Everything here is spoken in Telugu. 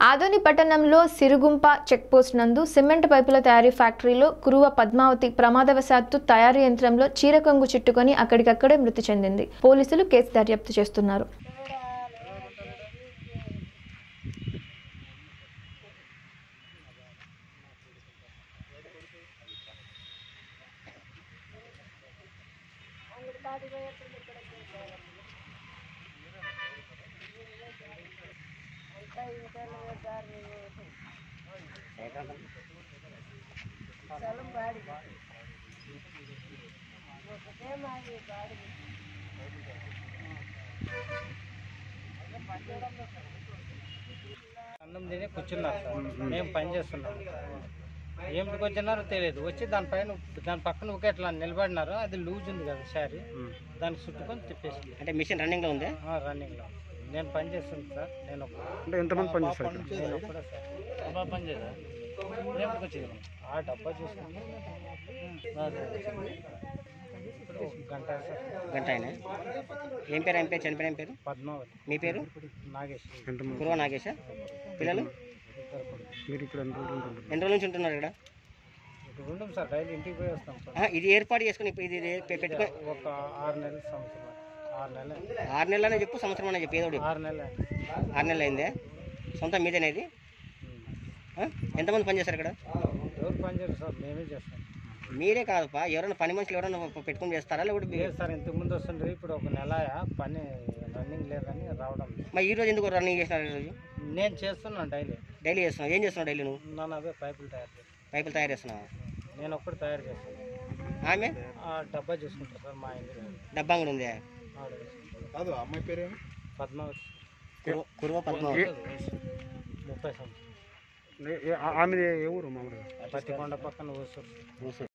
ఆదోని పట్టణంలో సిరుగుంప చెక్పోస్ట్ నందు సిమెంట్ పైపుల తయారీ ఫ్యాక్టరీలో కురువ పద్మావతి ప్రమాదవశాత్తు తయారీ యంత్రంలో చీరకొంగు చుట్టుకొని అక్కడికక్కడే మృతి చెందింది పోలీసులు కేసు దర్యాప్తు చేస్తున్నారు అన్నం తిని కూర్చున్నారు సార్ మేము పని చేస్తున్నాం ఏమిటికి వచ్చినారో తెలియదు వచ్చి దానిపైన దాని పక్కన వికెట్లా నిలబడినారు అది లూజ్ ఉంది కదా శారీ దానికి చుట్టుకొని తిప్పేసి అంటే మిషన్ రన్నింగ్ లో ఉంది రన్నింగ్ లో నేను పని చేస్తుంది సార్ నేను ఒక- అంటే ఎంతమంది పని చేస్తారు ఇక్కడ? నేను ఒక్కడే సార్ డబ్బా పని చేసా ఏమిటికి వచ్చింది ఆ డబ్బా చూసుకుని ఇప్పుడు ఒక గంట సార్ గంట ఆయన ఏం పేరు ఏం పేరు చనిపోయిన ఏం పేరు పద్మావతి మీ పేరు నాగేష్ ఎంతమంది కురువ నాగేశ పిల్లలు ఇద్దరు కొడుకు. మీరు ఇక్కడ ఎన్ని రోజులు ఉంటుంటారు ఎన్ని రోజుల నుంచి ఉంటున్నారు ఇక్కడ ఇక్కడ ఉండం సార్ డైలీ ఇంటికి పోయి వస్తాం సార్ ఆ, ఇది ఏర్పాటు చేసుకుని ఇప్పుడు ఇది ఇది పె- పెట్టుకొని ఒక ఆరు నెలల సంవత్సరం ఆరు నెలలు ఆరు నెలలనే చెప్పు సంవత్సరం అనే చెప్పు ఏదో ఒకటి. ఆరు నెలలు ఆరు నెలలు అయిందే సొంత మీదేనేది ఆ? ఎంతమంది పని చేస్తారు ఇక్కడ ఎవరు పని చేయరు సార్ మేమే చేస్తాం మీరే కాదుపా ఎవరైనా పని మనుషులు ఎవరైనా పెట్టుకొని చేస్తారా లేకపోతే మీ- లేదు సార్ ఇంతకు ముందు వస్తుండ్రి ఇప్పుడు ఒక నెల పని రన్నింగ్ లేదని రావడం లేదు. మరి ఈ రోజు ఎందుకు రన్నింగ్ చేసినారు ఈ రోజు నేను చేస్తున్నాను డైలీ డైలీ చేస్తున్నావు ఏం చేస్తున్నావు డైలీ నువ్వు నన్ను అవే పైపులు తయారు చేస్తాను పైపులు తయారు చేస్తున్నావు నేను ఒక్కటి తయారు చేస్తాను ఆమె ఆ డబ్బా చూసుకుంటా సార్ మా ఇంటి డబ్బా కూడా ఉంది ఆవిడ చూసుకుంటారు. కాదు అమ్మాయి పేరు పద్మావతి కురువ- కురువ పద్మ ముప్పై సంవత్సరం ఆమె ఏ ఊరు మామూలుగా పత్తికొండ పక్కన ఊసూరు